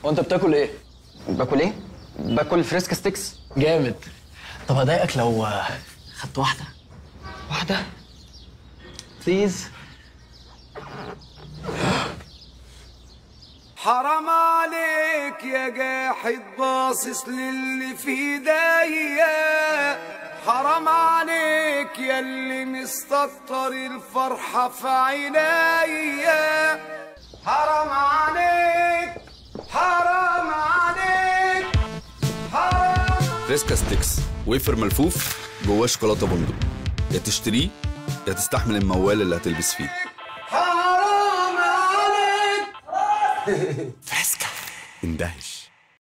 وانت بتاكل ايه باكل ايه؟ باكل فريسك ستيكس جامد طب هضايقك لو آه، خدت واحده واحدة بليز حرام عليك يا جاحد باصص للي في ايديا حرام عليك يا اللي مستكتر الفرحة في عينيا حرام عليك حرام عليك حرام فريسكا ستيكس ويفر ملفوف جواه شوكولاته بندق يا تشتريه يا تستحمل الموال اللي هتلبس فيه حرام عليك اندهش